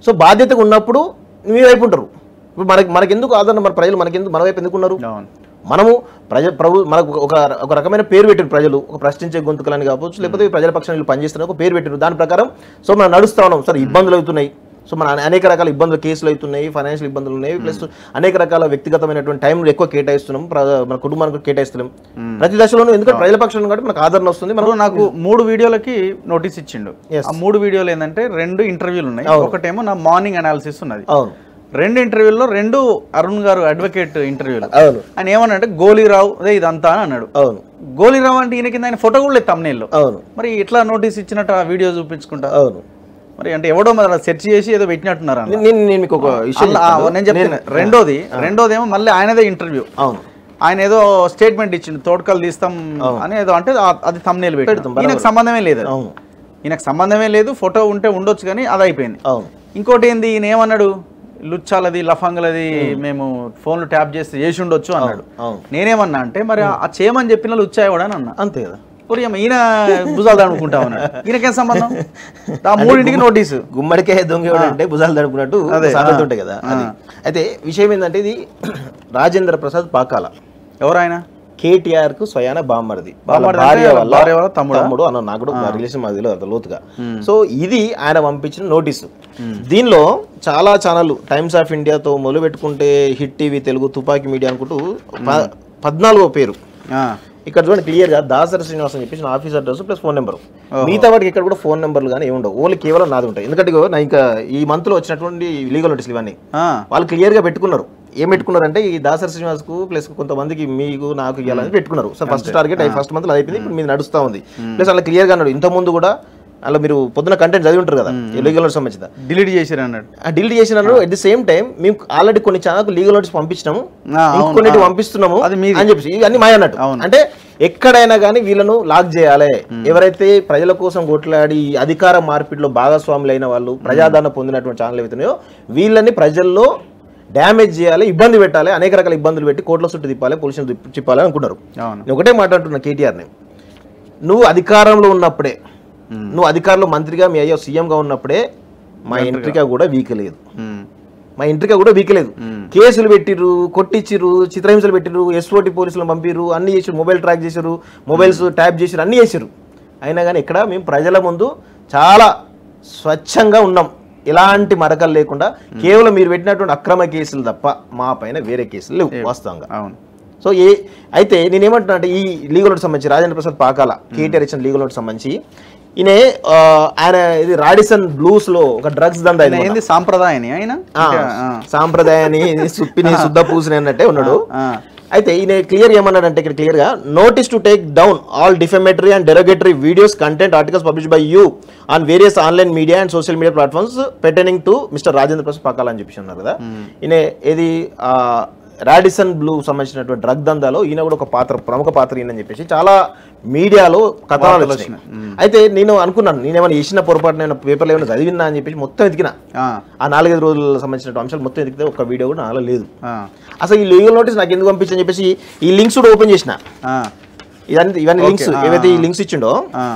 సో బాధ్యతగా ఉన్నప్పుడు మీ వైపు ఉంటారు ఇప్పుడు మనకి మనకెందుకు ఆదరణ మన ప్రజలు మనకెందుకు మన వైపు ఎందుకు ఉన్నారు అవును మనము ప్రజ ప్రభు మనకు ఒక ఒక రకమైన పేరు పెట్టిన ప్రజలు ఒక ప్రశ్నించే గొంతుకలని కావచ్చు లేకపోతే ప్రజల పక్షాన్ని వీళ్ళు పనిచేస్తున్న ఒక పేరు పెట్టిన దాని ప్రకారం సో మనం నడుస్తా ఉన్నాం సార్ ఇబ్బందులు అవుతున్నాయి సో మన అనే- అనేక రకాల ఇబ్బందులు కేసులు అవుతున్నాయి ఫైనాన్షియల్ ఇబ్బందులు ఉన్నాయి ప్లస్ అనేక రకాల వ్యక్తిగతమైనటువంటి టైం ఎక్కువ కేటాయిస్తున్నాం ప్ర- మన కుటుంబానికి కేటాయిస్తున్నాం ప్రతి దశలోనూ ఎందుకంటే ప్రజల పక్షాన్ని కాబట్టి మనకు ఆదరణ వస్తుంది మనం ఇప్పుడు నాకు మూడు వీడియోలకి నోటీస్ ఇచ్చిండు Yes. ఆ మూడు వీడియోలు ఏంటంటే రెండు ఇంటర్వ్యూలు ఉన్నాయి అవును. ఒకటేమో నా మార్నింగ్ అనాలిసిస్ ఉన్నది అవును రెండు ఇంటర్వ్యూల్లో రెండు అరుణ్ గారు అడ్వకేట్ ఇంటర్వ్యూలు అవును ఆయన ఏమన్నాడంటే గోలీరావు అదే ఇదంతా అని అన్నాడు అవును గోలీరావు అంటే ఈయన కింద ఆయన ఫోటో కూడా లేదు తమ్నేల్లో అవును మరి ఇట్లా నోటీస్ ఇచ్చినట్టు ఆ వీడియో చూపించుకుంటా అవును మరి అంటే ఎవడో మరి సెర్చ్ చేసి ఏదో పెట్టినట్టున్నారు అన్న. నేను నేను మీకు ఒక విషయం అలా- ఆ, చెప్తాను. నేను చెప్తున్నా రెండోది రెండోది ఏమో మళ్ళీ ఆయనదే ఇంటర్వ్యూ అవును ఆయన ఏదో స్టేట్మెంట్ ఇచ్చిండు తోటకలు తీస్తాం అని ఏదో అంటే ఆ- అది తమ్నేల్ పెడతాం, పెడతాం ఈయనకు సంబంధమే లేదు అది. అవును ఈయనకు సంబంధమే లేదు ఫోటో ఉంటే ఉండొచ్చు కానీ అది అయిపోయింది అవును ఇంకోటి ఏంది ఈయన ఏమన్నాడు లుచ్చాలది లఫంగలది మేము ఫోన్లు ట్యాప్ చేస్తే చేసి ఉండొచ్చు అన్నాడు అవును నేనేమన్నా అంటే మరి ఆ చేయమని చెప్పిన లుచ్చాయవాడు అని అన్నా అంతే కదా మరి ఏమ ఈయన భుజాలు అనుకుంటా ఉన్నాడు ఈయనకేం సంబంధం ఆ మూడింటికి నోటీసు గుమ్మడికాయ దొంగ ఎవడు అంటే భుజాలు తడుపుకున్నట్టు అదే, సామెత ఆ, ఉంటాయి కదా అది అయితే విషయం ఏంటంటే ఇది రాజేంద్ర ప్రసాద్ పాకాల ఎవరాయన కేటీఆర్ కు స్వయాన బామ్మరిది వాళ్ళ బామ్మరిది భార్య అంటే వల్ల భార్య వల్ల తమ్ముడా? తమ్ముడు అన్న నాకు కూడా రిలేషన్ మాది తెలియదు అంత లోతుగా సో ఇది ఆయన పంపించిన నోటీసు దీనిలో చాలా ఛానల్ టైమ్స్ ఆఫ్ ఇండియాతో మొదలు పెట్టుకుంటే హిట్ టీవీ తెలుగు తుపాకీ మీడియా అనుకుంటూ ప- పద్నాలుగో పేరు ఆ, ఇక్కడ చూడండి క్లియర్ గా దాసరి శ్రీనివాస్ అని చెప్పేసి నా office address plus phone number మిగతా వాటికి ఇక్కడ కూడా ఫోన్ నెంబర్లు కానీ ఏమి ఉండవు ఓన్లీ కేవలం నాది ఉంటాయి ఎందుకంటే ఇగో నా ఇంకా ఈ మంత్ లో వచ్చినటువంటి లీగల్ నోటీసులు ఇవన్నీ ఆ, వాళ్ళు క్లియర్ గా పెట్టుకున్నారు ఏం పెట్టుకున్నారంటే ఈ దాసరి శ్రీనివాస్ కు ప్లస్ కొంతమందికి మీకు నాకు ఇవ్వాలని పెట్టుకున్నారు so first target first month అయిపోయింది ఇప్పుడు మీద నడుస్తా ఉంది ప్లస్ అలా క్లియర్ గా అన్నాడు ఇంత ముందు కూడా అలా మీరు పొద్దున కంటెంట్ చదివి ఉంటారు కదా లీగల్ నోటీస్ సంబంధించిన డిలీట్ చేసిరు అన్నాడు ఆ డిలీట్ చేసినారు అట్ ది సేమ్ టైం మేము ఆల్రెడీ కొన్ని ఛానల్ లీగల్ నోటీస్ పంపించినాము ఆ, అవును, ఇంకొన్నిటి ఆ. పంపిస్తున్నాము అది మీది. అని చెప్పేసి ఇవన్నీ మాయ అన్నట్టు అవును. అంటే ఎక్కడైనా కానీ వీళ్ళను లాక్ చేయాలి ఎవరైతే ప్రజల కోసం కొట్లాడి ఈ అధికార మార్పిడిలో భాగస్వాములు అయిన వాళ్ళు ప్రజాదరణ పొందినటువంటి ఛానల్ ఏవైతున్నాయో వీళ్ళని ప్రజల్లో డ్యామేజ్ చేయాలి ఇబ్బంది పెట్టాలి అనేక రకాల ఇబ్బందులు పెట్టి కోట్ల చుట్టూ తిప్పాలి పోలీసులు తిప్ప- తిప్పాలి అనుకున్నారు అవును నేను ఒకటే మాట అంటున్నా కేటీఆర్ని నువ్వు అధికారంలో ఉన్నప్పుడే నువ్వు అధికారంలో మంత్రిగా మీ అయ్యో సీఎంగా ఉన్నప్పుడే మా ఎంట్రిక కూడా వీక్ లేదు ఉమ్, మా ఇంటికి కూడా వీకలేదు కేసులు పెట్టిర్రు కొట్టించిర్రు చిత్రహింసలు పెట్టిర్రు ఎస్ఓటి పోలీసులను పంపిర్రు అన్ని చేసిర్రు మొబైల్ ట్రాక్ చేసిర్రు మొబైల్స్ ట్యాప్ చేసిర్రు అన్ని చేసిర్రు అయినా కానీ ఇక్కడ మేము ప్రజల ముందు చాలా స్వచ్ఛంగా ఉన్నాం ఎలాంటి మరకలు లేకుండా కేవలం మీరు పెట్టినటువంటి అక్రమ కేసులు తప్ప మా పైన వేరే కేసులు లేవు వాస్తవంగా అవును సో ఏ అయితే నేనేమంటున్నా అంటే ఈ లీగల్ నోట్ సంబంధించి రాజేంద్ర ప్రసాద్ పాకాల కేటీఆర్ ఇచ్చిన లీగల్ నోట్ సంబంధించి ఈయన ఆ, ఆయన ఇది రాడిసన్ బ్లూస్ లో ఒక డ్రగ్స్ దందా ఇది ఆయన మొన్న. ఏంది సాంప్రదాయని ఆయన ఆ, సాంప్రదాయాన్ని సుప్పిని శుద్ధ పూసిన అన్నట్టే ఉన్నాడు ఆ. అయితే ఈయన క్లియర్ ఏమన్నాడంటే ఇక్కడ క్లియర్ గా notice to take down all defamatory and derogatory videos content articles publish by you on various online media and social media platforms pertaining to mister Rajendra Prasad Pakala అని చెప్పేసి ఉన్నారు కదా ఈయన ఏది ఆ, రాడిసన్ బ్లూ సంబంధించినటువంటి డ్రగ్ దందాలో ఈయన కూడా ఒక పాత్ర ప్రముఖ పాత్ర ఈయనని చెప్పేసి చాలా మీడియాలో కథనాలు వార్తలు వచ్చినాయి అయితే నేను అనుకున్నాను నేనేమైనా చేసిన పొరపాటు నేను పేపర్లో ఏమైనా చదివినా అని చెప్పేసి మొత్తం ఎతికినా ఆ, ఆ నాలుగైదు రోజులకు సంబంధించిన అంశాలు మొత్తం ఎదిగితే ఒక వీడియో కూడా నాలో లేదు ఆ, అసలు ఈ లీగల్ నోటీస్ నాకు ఎందుకు పంపించని చెప్పేసి ఈ లింక్స్ కూడా ఓపెన్ చేసిన ఆ, ఇవన్నీ ఇవన్నీ Okay, లింక్స్ ఆ, ఏవైతే ఈ లింక్స్ ఇచ్చిండో ఆ,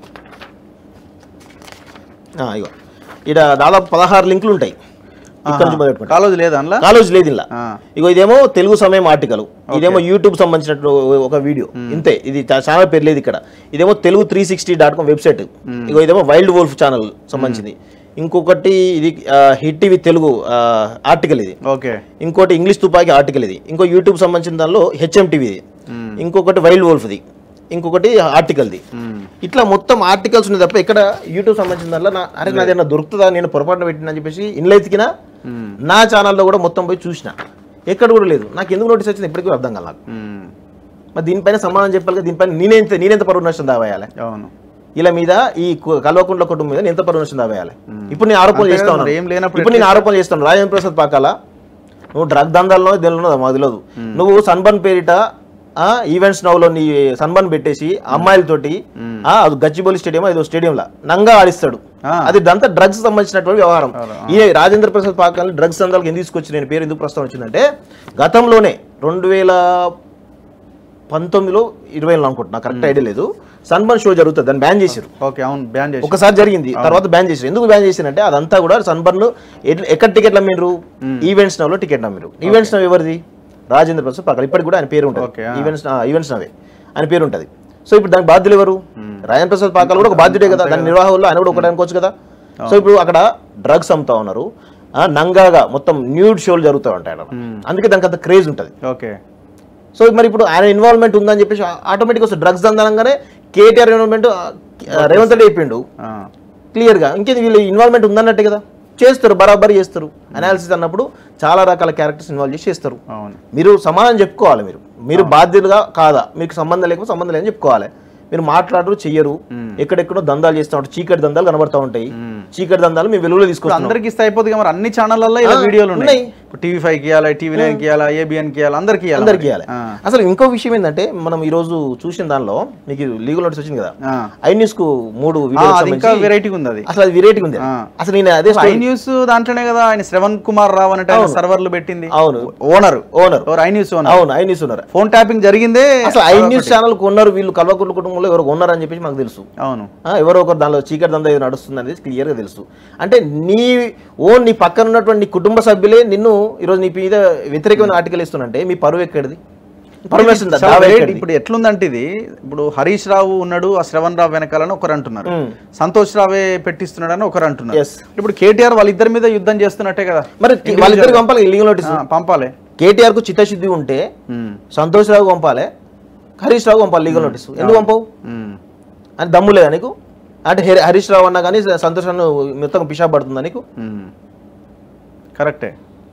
ఆ, ఇగో ఇక్కడ దాదాపు పదహారు లింకులు ఉంటాయి ఇక్కడ నుంచి మొదలుపెట్టుకుంటా. కాలేజ్ లేదా అందులో కాలేజ్ లేదు ఇలా ఆ. ఇగో ఇదేమో తెలుగు సమయం ఆర్టికల్ ఇదేమో యూట్యూబ్ సంబంధించినట్టు ఒక వీడియో ఇంతే ఇది చా- ఛానల్ పేరు లేదు ఇక్కడ ఇదేమో Telugu three sixty dot com website ఇగో ఇదేమో వైల్డ్ వోల్ఫ్ ఛానల్ సంబంధించింది ఇంకొకటి ఇది ఆ, హిట్ టీవీ తెలుగు ఆ, ఆర్టికల్ ఇది ఓకే ఇంకోటి ఇంగ్లీష్ తుపాకీ ఆర్టికల్ ఇది ఇంకో యూట్యూబ్ సంబంధించిన దానిలో హెచ్ఎం టీవీది ఇంకొకటి వైల్డ్ వోల్ఫ్ది ఇంకొకటి ఆర్టికల్ది ఇట్లా మొత్తం ఆర్టికల్స్ ఉన్నాయి తప్ప ఇక్కడ యూట్యూబ్ సంబంధించిన దానిలో నా అరే నాది ఏమన్నా దొరుకుతుందా నేను పొరపాటున పెట్టినా అని చెప్పేసి ఇన్లో ఎతికినా నా ఛానల్లో కూడా మొత్తం పోయి చూసిన ఎక్కడ కూడా లేదు నాకు ఎందుకు నోటీస్ వచ్చింది ఇప్పటికీ కూడా అర్థం కాల నాకు ఉమ్, మరి దీనిపైన సమాధానం చెప్పాలి కదా దీనిపైన నేనెంత నేనెంత పరువు నష్టం దావేయాలి అవును ఇలా మీద ఈ కు- కల్వకుంట్ల కుటుంబం మీద నేను ఎంత పరువు నష్టం దావేయాలి ఇప్పుడు నేను ఆరోపణ అంతే చేస్తా కదా, ఉన్నాను మరి ఏం లేనప్పుడు ఇప్పుడు నేను ఆరోపణ చేస్తాను రాజేంద్ర ప్రసాద్ పాకాల నువ్వు డ్రగ్ దందాల్లో తెలియదు మాకు తెలియదు నువ్వు సన్బర్న్ పేరిట ఆ ఈవెంట్స్ నవ్వులో నీ సన్బర్న్ పెట్టేసి అమ్మాయిలతోటి ఆ అది గచ్చిబౌలి స్టేడియం ఏదో స్టేడియంలో నంగా ఆడిస్తాడు ఆ. అది దంతా డ్రగ్స్ సంబంధించినటువంటి వ్యవహారం ఈ రాజేంద్ర ప్రసాద్ పాకాలని డ్రగ్స్ దందాలకు ఎందుకు తీసుకొచ్చి నేను పేరు ఎందుకు ప్రస్తావన వచ్చిందంటే గతంలోనే రెండు వేల పంతొమ్మిదిలో ఇరవైలో అనుకుంటున్నా కరెక్ట్ ఐడియా లేదు సన్బర్న్ షో జరుగుతుంది దాన్ని బ్యాన్ చేశారు ఓకే అవును బ్యాన్ చేసి ఒకసారి జరిగింది తర్వాత బ్యాన్ చేశారు ఎందుకు బ్యాన్ చేశారంటే అదంతా కూడా సన్బర్న్ ఎట్ల- ఎక్కడ టికెట్లు అమ్మిండ్రు ఈవెంట్స్ నవ్లో టికెట్ అమ్మిరు ఈవెంట్స్ నవ్ ఎవరిది రాజేంద్ర ప్రసాద్ పక్కన ఇప్పటికి కూడా ఆయన పేరు ఉంటుంది Okay, ah. ఈవెంట్స్ ఈవెంట్స్ నవే ఆయన పేరు ఉంటుంది సో ఇప్పుడు దానికి బాధ్యులు ఎవరు రాజేంద్ర ప్రసాద్ పాకాలు కూడా ఒక బాధ్యుడే కదా దాని నిర్వాహకులు ఆయన కూడా ఒకటి అనుకోవచ్చు కదా సో ఇప్పుడు అక్కడ డ్రగ్స్ అమ్ముతా ఉన్నారు ఆ, నంగాగా మొత్తం న్యూడ్ షోలు జరుగుతూ ఉంటాయి అక్కడ అందుకే దానికి అంత క్రేజ్ ఉంటుంది ఓకే సో మరి ఇప్పుడు ఆయన ఇన్వాల్వ్మెంట్ ఉందని చెప్పేసి ఆటోమేటిక్ వస్తుంది డ్రగ్స్ దందనంగానే కేటీఆర్ ఇన్వాల్వ్మెంట్ రేవంత్ రెడ్డి చెప్పిండు ఆ, క్లియర్గా ఇంకేది వీళ్ళు ఇన్వాల్వ్మెంట్ ఉందన్నట్టే కదా చేస్తారు బరాబర్ చేస్తారు అనాలిసిస్ అన్నప్పుడు చాలా రకాల క్యారెక్టర్స్ ఇన్వాల్వ్ చేసి చేస్తారు అవును మీరు సమాధానం చెప్పుకోవాలి మీరు మీరు బాధ్యులుగా కాదా మీకు సంబంధం లేకపోతే సంబంధం లేదని చెప్పుకోవాలి మీరు మాట్లాడరు చెయ్యరు ఎక్కడెక్కడో దందాలు చేస్తూ ఉంటారు చీకటి దందాలు కనబడతా ఉంటాయి చీకటి దందాలు మేము వెలుగులో ఇప్పుడు తీసుకొస్తాం అందరికి ఇస్తే అయిపోతుంది మరి అన్ని ఛానళ్ళల్లో ఇలా ఆ, వీడియోలు ఉన్నాయి ఉన్నాయి. ఇప్పుడు టీవీ ఫైవ్ కి ఇవ్వాలి టీవీ నైన్ కి ఇవ్వాలి ఏబిఎన్ కి ఇవ్వాలి అందరికి ఇవ్వాలి అందరికి ఇవ్వాలి ఆ, అసలు ఇంకో విషయం ఏంటంటే మనం ఈ రోజు చూసిన దానిలో మీకు లీగల్ నోటీస్ వచ్చింది కదా ఆ. ఐ న్యూస్ కు మూడు ఆ, వీడియోలకు అది ఇంకా సంబంధించి వెరైటీగా ఉంది అది అసలు అది వెరైటీ ఉంది ఆ. అసలు నేను అదే ఐ న్యూస్ దాంట్లోనే కదా ఆయన శ్రవణ్ కుమార్ రావు అన్నట్టు ఆయన సర్వర్లు పెట్టింది అవును. ఓనర్ ఓనర్ ఎవరు ఐ న్యూస్ ఓనర్ అవును ఐ న్యూస్ ఉన్నారు ఫోన్ ట్యాపింగ్ జరిగిందే అసలు ఐ న్యూస్ ఛానల్ కొన్నారు వీళ్ళు కల్వకుంట్ల కుటుంబంలో ఎవరు కొన్నారు అని చెప్పేసి మాకు తెలుసు అవును ఆ, ఎవరో ఒకరు దానిలో చీకటి దందా ఏదో నడుస్తుంది అనేది క్లియర్గా తెలుసు అంటే నీ ఓన్ నీ పక్కన ఉన్నటువంటి నీ కుటుంబ సభ్యులే నిన్ను ఈరోజు నీ మీద వ్యతిరేకమైన ఆర్టికల్ ఇస్తున్నంటే మీ పరువు ఎక్కడిది పరువు వేస్తుందా? చాలా దావా వెరైటీ. ఎక్కడిది? ఇప్పుడు ఎట్లుందంటే ఇది ఇప్పుడు హరీష్ రావు ఉన్నాడు ఆ శ్రవణ్ రావు వెనకాలని ఒకరు అంటున్నారు మ్మ్. సంతోష్ రావే పెట్టిస్తున్నాడు అని ఒకరు అంటున్నారు Yes. ఇప్పుడు కేటీఆర్ వాళ్ళిద్దరి మీద యుద్ధం చేస్తున్నట్టే కదా మరి వాళ్ళిద్దరికి పంపాలి లీగల్ నోటీస్ ఆ, పంపాలి కేటీఆర్ కు చిత్తశుద్ధి ఉంటే మ్మ్. సంతోష్ రావు పంపాలి హరీష్ రావు పంపాలి లీగల్ నోటీస్ ఎందుకు పంపవు మ్మ్. అని దమ్ము లేదా నీకు అంటే హరి- హరీష్ రావు అన్నా కానీ సంతోష్ రావు మొత్తం పిషా పడుతుందా నీకు మ్మ్. కరెక్టే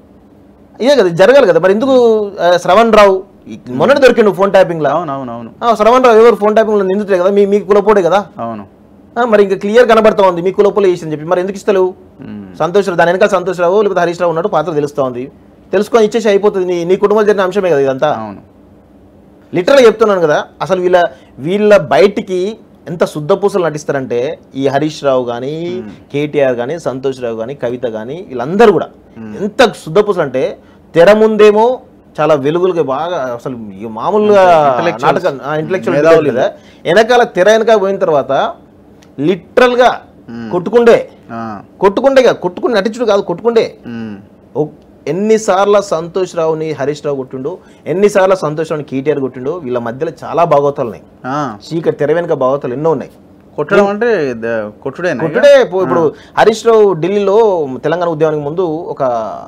ఇదే కదా ఇది జరగాలి కదా మరి ఎందుకు ఆ, శ్రవణ్ రావు ఈ మొన్నటి దొరికిండు ఫోన్ ట్యాపింగ్ లా అవును అవును అవును ఆ, శ్రవణ్ రావు ఎవరు ఫోన్ ట్యాపింగ్ లో నిందితులే కదా మీ మీ కులపోడే కదా అవును ఆ, మరి ఇంకా క్లియర్ కనబడతా ఉంది మీ కులపోలే చేసింది చెప్పి మరి ఎందుకు ఇస్తలేవు మ్మ్. సంతోష్ రావు దాని వెనకాల సంతోష్ రావు లేకపోతే హరీష్ రావు ఉన్నట్టు పాత్ర తెలుస్తా ఉంది తెలుసుకొని ఇచ్చేసి అయిపోతుంది నీ నీ కుటుంబంలో జరిగిన అంశమే కదా ఇదంతా అవును లిటరల్ చెప్తున్నాను కదా అసలు వీళ్ళ వీళ్ళ బయటికి ఎంత శుద్ధపూసలు నటిస్తారంటే ఈ హరీష్ రావు కానీ కేటీఆర్ కానీ సంతోష్ రావు కానీ కవిత కానీ వీళ్ళందరూ కూడా ఎంత శుద్ధపూసలు అంటే తెర ముందేమో చాలా వెలుగులుగా బాగా అసలు ఈ మామూలుగా Intellectuals. నాటకం ఇంటలెక్చువల్ మేధావులు. కదా వెనకాల తెర వెనక పోయిన తర్వాత లిటరల్ గా కొట్టుకుండే ఆ. కొట్టుకుండే కాదు, కొట్టుకుని నటించుడు కాదు కొట్టుకుండే మ్మ్. ఒక్- ఎన్నిసార్లు సంతోష్ రావుని హరీష్ రావు కొట్టిండు ఎన్నిసార్లు సంతోష్ రావుని కేటీఆర్ కొట్టిండు వీళ్ళ మధ్యలో చాలా భాగవతాలు ఉన్నాయి ఆ. చీకటి తెర వెనుక భాగవతాలు ఎన్నో ఉన్నాయి కొట్టడం అంటే ద- కొట్టుడేనా ఇక? కొట్టుడే పో- ఇప్పుడు హరీష్ రావు ఢిల్లీలో తెలంగాణ ఉద్యమానికి ముందు ఒక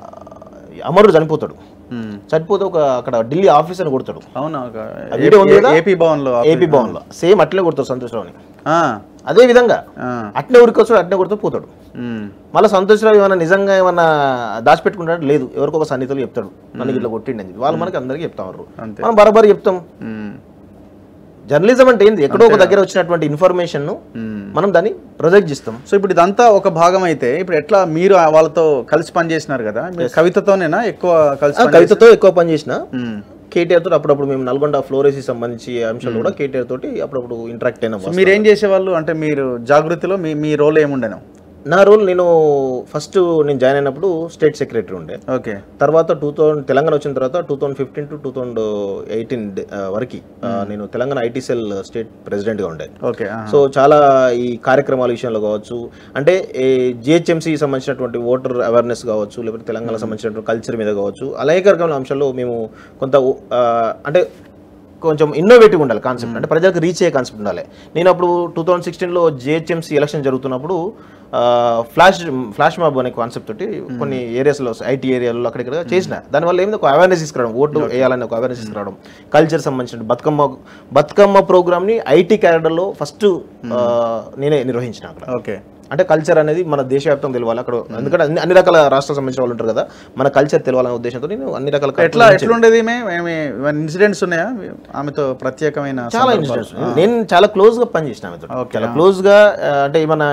అమరుడు చనిపోతాడు మ్మ్. చనిపోతే ఒక అక్కడ ఢిల్లీ ఆఫీసర్ కొడతాడు అవునా ఒక ఆ వీడియో ఉంది కదా? ఏపీ భవన్ లో ఏపీ భవన్ లో సేమ్ అట్లే కొడతాడు సంతోష్ రావుని ఆ. అదే విధంగా ఆ. అట్నే ఉరికొస్తాడు అట్నే కొడుతూ పోతాడు మ్మ్. మళ్ళీ సంతోష్ రావు ఏమైనా నిజంగా ఏమన్నా దాచిపెట్టుకుంటాడు లేదు ఎవరికో ఒక సన్నిహితులు చెప్తాడు నన్ను ఇట్లా కొట్టిండి అని చెప్పి వాళ్ళు మనకి అందరికీ చెప్తా ఉన్నారు అంతే. మనం బరాబర్ చెప్తాం మ్మ్. జర్నలిజం అంటే ఏంది ఎక్కడో ఒక దగ్గర వచ్చినటువంటి ఇన్ఫర్మేషన్ ను మ్మ్. మనం దాన్ని ప్రొజెక్ట్ చేస్తాం సో ఇప్పుడు ఇదంతా ఒక భాగం అయితే ఇప్పుడు ఎట్లా మీరు ఆ వాళ్ళతో కలిసి పనిచేసినారు కదా మీరు కవితతోనేనా ఎక్కువ కలిసి ఆ పనిచేసి- కవితతో ఎక్కువ పని చేసిన మ్మ్. కేటీఆర్ తోటి అప్పుడప్పుడు మేము నల్గొండ ఫ్లోరేసి సంబంధించి అంశాలు కూడా కేటీఆర్ తోటి అప్పుడప్పుడు ఇంటరాక్ట్ అయినా సో మీరు ఏం చేసేవాళ్ళు అంటే మీరు జాగృతిలో మీ మీ రోల్ ఏముండేను నా రోల్ నేను ఫస్ట్ నేను జాయిన్ అయినప్పుడు స్టేట్ సెక్రటరీ ఉండే ఓకే తర్వాత టూ థౌసండ్ తెలంగాణ వచ్చిన తర్వాత two thousand fifteen to two thousand eighteen వరకు నేను తెలంగాణ ఐటీ సెల్ స్టేట్ ప్రెసిడెంట్గా ఉండే ఓకే ఆహా. సో చాలా ఈ కార్యక్రమాల విషయంలో కావచ్చు అంటే జిహెచ్ఎంసీ సంబంధించినటువంటి ఓటర్ అవేర్నెస్ కావచ్చు లేకపోతే తెలంగాణ సంబంధించినటువంటి కల్చర్ మీద కావచ్చు అనేక రకమైన అంశాల్లో మేము కొంత ఆ, అంటే కొంచెం ఇన్నోవేటివ్ ఉండాలి కాన్సెప్ట్ అంటే ప్రజలకు రీచ్ అయ్యే కాన్సెప్ట్ ఉండాలి నేను అప్పుడు టూ థౌసండ్ సిక్స్టీన్లో జిహెచ్ఎంసీ ఎలక్షన్ జరుగుతున్నప్పుడు ఫ్లాష్ ఫ్లాష్ మాబ్ అనే కాన్సెప్ట్ తోటి కొన్ని ఏరియాస్లో ఐటీ ఏరియాలో అక్కడిక్కడ చేసిన దానివల్ల ఏమైంది ఒక అవేర్నెస్ తీసుకురావడం ఓట్లు వేయాలని ఒక అవేర్నెస్ తీసుకురావడం కల్చర్ సంబంధించిన బతుకమ్మ బతుకమ్మ ప్రోగ్రామ్ని ఐటీ క్యాడర్లో ఫస్ట్ నేనే నిర్వహించిన అక్కడ ఓకే అంటే కల్చర్ అనేది మన దేశవ్యాప్తంగా తెలవాలి అక్కడ ఎందుకంటే అన్ని అన్ని రకాల రాష్ట్రాలకు సంబంధించిన వాళ్ళు ఉంటారు కదా మన కల్చర్ తెలవాలనే ఉద్దేశంతో నేను అన్ని రకాల ఎట్లా ఎట్లుండేది మేము ఇన్సిడెంట్స్ ఉన్నాయా ఆమెతో ప్రత్యేకమైన చాలా సందర్భాలు? ఇన్సిడెంట్స్ నేను చాలా క్లోజ్ గా పనిచేసిన ఆమెతో Okay, చాలా క్లోజ్ గా ఆ, అంటే ఏమన్నా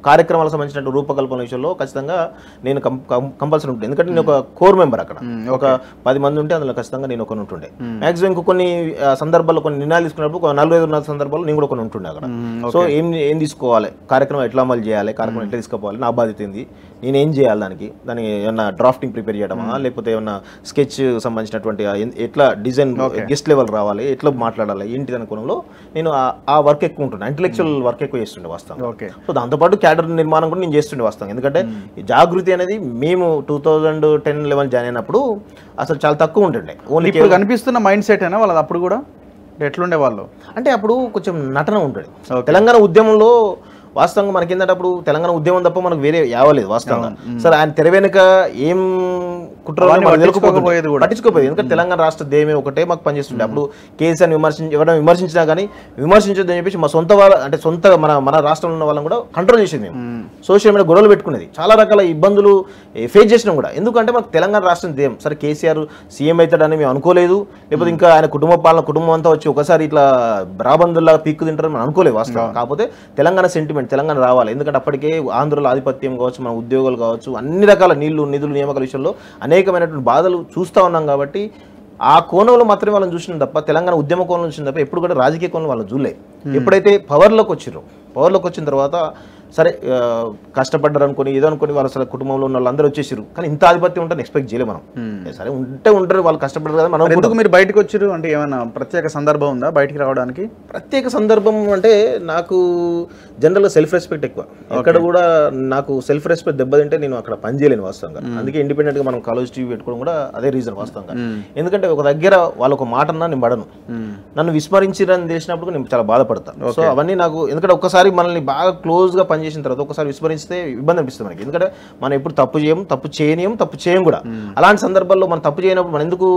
కార్యక్రమాలకు సంబంధించిన రూపకల్పన విషయంలో ఖచ్చితంగా నేను కంపల్సరీ ఉంటుంది ఎందుకంటే నేను ఒక కోర్ మెంబర్ అక్కడ ఒక పది మంది ఉంటే అందులో ఖచ్చితంగా నేను ఒకటి ఉంటుండే మాక్సిమం ఇంకో కొన్ని ఆ, సందర్భాల్లో కొన్ని నిర్ణయాలు తీసుకున్నప్పుడు ఒక నలుగురు ఐదు ఉన్న సందర్భాల్లో నేను కూడా కొన్ని ఉంటుండే అక్కడ సో ఏం ఏం తీసుకోవాలి కార్యక్రమం ఎట్లా అమలు చేయాలి కార్యక్రమం ఎట్లా తీసుకోవాలి నా బాధ్యత ఏంది నేను ఏం చేయాలి దానికి దానికి ఏమన్నా డ్రాఫ్టింగ్ ప్రిపేర్ చేయడమా లేకపోతే ఏమన్నా స్కెచ్ సంబంధించినటువంటి ఆ ఎన్- ఎట్లా డిజైన్ గెస్ట్ లెవెల్ రావాలి ఎట్లా మాట్లాడాలి ఏంటి అనే కోణంలో నేను ఆ- ఆ వర్క్ ఎక్కువ ఉంటుండే ఇంటెలెక్చువల్ వర్క్ ఎక్కువ చేస్తుండే వాస్తవం ఓకే సో దాంతోపాటు క్యాడర్ నిర్మాణం కూడా నేను చేస్తుండే వాస్తవం ఎందుకంటే ఈ జాగృతి అనేది మేము two thousand ten eleven join అయినప్పుడు అసలు చాలా తక్కువ ఉంటుండే ఓన్లీ ఇప్పుడు కనిపిస్తున్న మైండ్ సెట్ అయినా వాళ్ళది అప్పుడు కూడా ఎట్లుండే వాళ్ళు అంటే అప్పుడు కొంచెం నటన ఉంటుంది తెలంగాణ ఉద్యమంలో వాస్తవంగా మనకి ఏంటంటే అప్పుడు తెలంగాణ ఉద్యమం తప్ప మనకు వేరే యావలేదు వాస్తవంగా సరే ఆయన తెర వెనుక ఏం కుట్రలు అవన్నీ మనకు పట్టించుకోకపోయేది తెలియకపోతుండే. కూడా. పట్టించుకోపోయేది ఎందుకంటే తెలంగాణ రాష్ట్ర దేమే ఒకటే మాకు పనిచేస్తుండే అప్పుడు కేసీఆర్ విమర్శించి ఎవరైనా విమర్శించినా కానీ విమర్శించొద్దు అని చెప్పేసి మా సొంత వాళ్ళ అంటే సొంత మన మన రాష్ట్రంలో ఉన్న వాళ్ళని కూడా కంట్రోల్ చేసేది మేము సోషల్ మీడియా గొడవలు పెట్టుకునేది చాలా రకాల ఇబ్బందులు ఫేస్ చేసినాం కూడా ఎందుకంటే మాకు తెలంగాణ రాష్ట్రం దేం సరే కేసీఆర్ సీఎం అవుతాడని మేము అనుకోలేదు లేకపోతే ఇంకా ఆయన కుటుంబ పాలన కుటుంబం అంతా వచ్చి ఒకసారి ఇట్లా రాబందుల్లా పీక్కు తింటారని మనం అనుకోలేదు వాస్తవం కాకపోతే తెలంగాణ సెంటిమెంట్ తెలంగాణ రావాలి ఎందుకంటే అప్పటికే ఆంధ్రలో ఆధిపత్యం కావచ్చు మన ఉద్యోగాలు కావచ్చు అన్ని రకాల నీళ్లు నిధులు నియామకాల విషయంలో అనేకమైనటువంటి బాధలు చూస్తూ ఉన్నాం కాబట్టి ఆ కోణంలో మాత్రమే వాళ్ళని చూసినాం తప్ప తెలంగాణ ఉద్యమ కోణంలో చూసిన తప్ప ఎప్పుడు కూడా రాజకీయ కోణంలో వాళ్ళని చూడలే ఎప్పుడైతే పవర్లోకి వచ్చిర్రో పవర్లోకి వచ్చిన తర్వాత సరే ఆ, కష్టపడ్డారు అనుకుని ఏదో అనుకుని వాళ్ళ అసలు కుటుంబంలో ఉన్న వాళ్ళందరూ వచ్చేసారు కానీ ఇంత ఆధిపత్యం ఉంటే ఎక్స్పెక్ట్ చేయలేము మనం సరే ఉంటే ఉంటారు వాళ్ళు కష్టపడ్డారు కదా మనం కూడా ఎందుకు మీరు బయటకు వచ్చారు అంటే ఏమైనా ప్రత్యేక సందర్భం ఉందా బయటికి రావడానికి ప్రత్యేక సందర్భం అంటే నాకు జనరల్గా సెల్ఫ్ రెస్పెక్ట్ ఎక్కువ ఎక్కడ కూడా నాకు సెల్ఫ్ రెస్పెక్ట్ దెబ్బతింటే నేను అక్కడ పని చేయలేను వాస్తవంగా అందుకే ఇండిపెండెంట్ గా మనం కాలేజ్ టీవీ పెట్టుకోవడం కూడా అదే రీజన్ వాస్తవంగా ఎందుకంటే ఒక దగ్గర వాళ్ళ ఒక మాట అన్నా నేను పడను నన్ను విస్మరించిరని తెలిసినప్పుడు నేను చాలా బాధపడతాను సో అవన్నీ నాకు ఎందుకంటే ఒక్కసారి మనల్ని బాగా క్లోజ్ గా పనిచేసిన తర్వాత ఒకసారి విస్మరిస్తే ఇబ్బంది అనిపిస్తుంది మనకి ఎందుకంటే మనం ఎప్పుడు తప్పు చేయం తప్పు చేయనియం తప్పు చేయం కూడా అలాంటి సందర్భాల్లో మనం తప్పు చేయనప్పుడు మనం ఎందుకు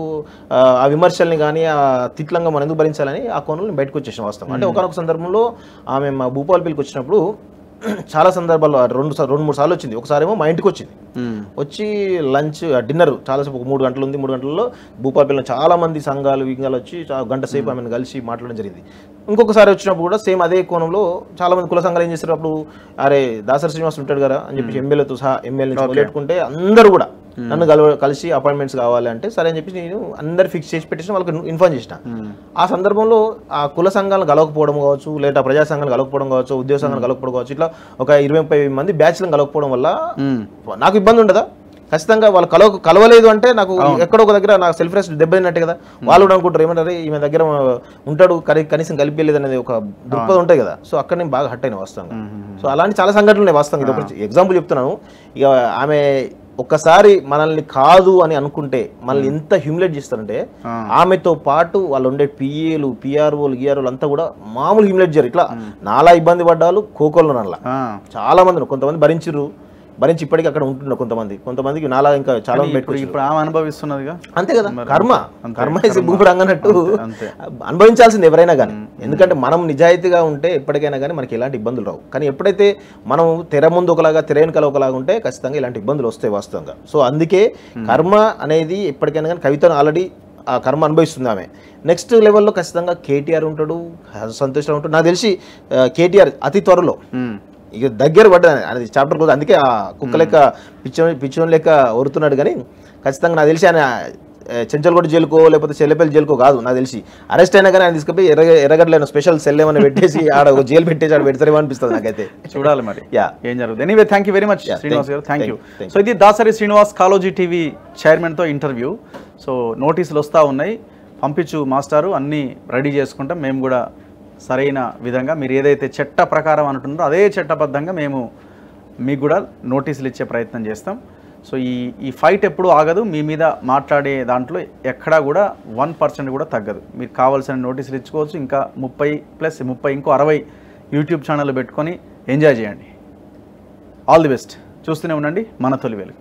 ఆ, ఆ విమర్శల్ని కానీ ఆ తిట్లంగా మనం ఎందుకు భరించాలని ఆ కోణంలో నేను బయటకు వచ్చేసిన వాస్తవం అంటే ఒకనొక సందర్భంలో ఆమె మా భూపాలపల్లికి వచ్చినప్పుడు చాలా సందర్భాల్లో ఆ రెండు సా- రెండు మూడు సార్లు వచ్చింది ఒకసారి ఏమో మా ఇంటికి వచ్చింది వచ్చి లంచ్ డిన్నర్ చాలాసేపు ఒక మూడు గంటలు ఉంది మూడు గంటల్లో భూపాలపల్లిలో చాలా మంది సంఘాలు వింగాలు వచ్చి చా- గంట సేపు ఆమెను కలిసి మాట్లాడడం జరిగింది ఇంకొకసారి వచ్చినప్పుడు కూడా సేమ్ అదే కోణంలో చాలా మంది కుల సంఘాలు ఏం చేస్తారు అప్పుడు అరే దాసరి శ్రీనివాస్ ఉంటాడు కదా అని చెప్పి ఎమ్మెల్యేతో సహా ఎమ్మెల్యే నుంచి మొదలెట్టుకుంటే అందరూ కూడా నన్ను కలవ కలిసి అపాయింట్మెంట్స్ కావాలి అంటే సరే అని చెప్పి నేను అందరు ఫిక్స్ చేసి పెట్టేసి వాళ్ళకి ఇన్ఫార్మ్ చేసిన ఆ సందర్భంలో ఆ కుల సంఘాలను కలవకపోవడం కావచ్చు లేదా ప్రజా సంఘాలు కలవకపోవడం కావచ్చు ఉద్యోగ సంఘాలు కలవకపోవడం కావచ్చు ఇట్లా ఒక ఇరవై ముప్పై మంది బ్యాచ్లను కలవకపోవడం వల్ల నాకు ఇబ్బంది ఉండదా ఖచ్చితంగా వాళ్ళు కలవ కలవలేదు అంటే నాకు ఎక్కడో ఒక దగ్గర నాకు సెల్ఫ్ రెస్ట్ దెబ్బతిన్నట్టే కదా వాళ్ళు కూడా అనుకుంటారు ఏమంటారు ఈమె దగ్గర ఉంటాడు కనీ- కనీసం కలిపి అనేది ఒక దృక్పథం ఉంటుంది కదా సో అక్కడ నేను బాగా హట్ అయిన వాస్తవంగా సో అలాంటి చాలా సంఘటనలు ఉన్నాయి వాస్తవంగా ఇది ఒక ఎగ్జాంపుల్ చెప్తున్నాను ఇక ఆమె ఒక్కసారి మనల్ని కాదు అని అనుకుంటే మనల్ని ఎంత హ్యూమిలేట్ చేస్తారంటే ఆమెతో పాటు వాళ్ళు ఉండే పిఏలు పిఆర్ఓలు గిఆర్ఓలు అంతా కూడా మామూలు హ్యూమిలేట్ చేయరు ఇట్లా నాలా ఇబ్బంది పడ్డాలు కోకోళ్ళు నల్ల ఆ. చాలా మంది ఉన్నారు. కొంతమంది భరించిర్రు భరించి ఇప్పటికీ అక్కడ ఉంటున్నారు కొంతమంది కొంతమందికి నాలా ఇంకా చాలా మంది ఇప్పుడు పెట్టుకోవచ్చు ఇప్పుడు ఆమె అనుభవిస్తున్నదిగా అంతే కదా కర్మ కర్మ ఇస్ భూమి అన్నట్టు అంతే. అనుభవించాల్సింది ఎవరైనా కానీ ఎందుకంటే మనం నిజాయితీగా ఉంటే ఎప్పటికైనా కానీ మనకి ఎలాంటి ఇబ్బందులు రావు కానీ ఎప్పుడైతే మనం తెర ముందు ఒకలాగా తెర వెనుకల ఒకలాగా ఉంటే ఖచ్చితంగా ఇలాంటి ఇబ్బందులు వస్తాయి వాస్తవంగా సో అందుకే కర్మ అనేది ఎప్పటికైనా కానీ కవితను ఆల్రెడీ ఆ కర్మ అనుభవిస్తుంది ఆమె నెక్స్ట్ లెవెల్లో ఖచ్చితంగా కేటీఆర్ ఉంటాడు సంతోష్ రావు ఉంటాడు నాకు తెలిసి కేటీఆర్ అతి త్వరలో ఉమ్. ఇక దగ్గర పడ్డది అనేది చాప్టర్ క్లోజ్ అందుకే ఆ కుక్క లెక్క పిచ్చోని పిచ్చోని లెక్క ఒరుతున్నాడు కానీ ఖచ్చితంగా నాకు తెలిసి ఆయన చెంచల్గొడ్డ జైలుకో లేకపోతే చెల్లెపల్లి జైలుకో కాదు నాకు తెలిసి అరెస్ట్ అయినా కానీ ఆయన తీసుకుపోయి ఎర్ర ఎర్రగడ్డలైన స్పెషల్ సెల్ ఏమైనా పెట్టేసి ఆడ ఒక జైలు పెట్టేసి ఆడ పెడతారేమో అనిపిస్తుంది నాకైతే చూడాలి మరి యా ఏం జరుగుతుంది anyway thank you very much Yeah, Srinivas thank- గారు thank you thank- thank so ఇది దాసరి శ్రీనివాస్ కాలోజీ టీవీ చైర్మన్తో ఇంటర్వ్యూ సో నోటీసులు వస్తూ ఉన్నాయి పంపించు మాస్టారు అన్నీ రెడీ చేసుకుంటాం మేము కూడా సరైన విధంగా మీరు ఏదైతే చట్ట ప్రకారం అంటున్నారో అదే చట్టబద్ధంగా మేము మీకు కూడా నోటీసులు ఇచ్చే ప్రయత్నం చేస్తాం సో ఈ ఈ ఫైట్ ఎప్పుడు ఆగదు మీ మీద మాట్లాడే దాంట్లో ఎక్కడా కూడా వన్ పర్సెంట్ కూడా తగ్గదు మీరు కావాల్సిన నోటీసులు ఇచ్చుకోవచ్చు ఇంకా ముప్పై ప్లస్ ముప్పై ఇంకో అరవై యూట్యూబ్ ఛానల్ పెట్టుకొని ఎంజాయ్ చేయండి ఆల్ ది బెస్ట్ చూస్తూనే ఉండండి మన తొలి వెలుగు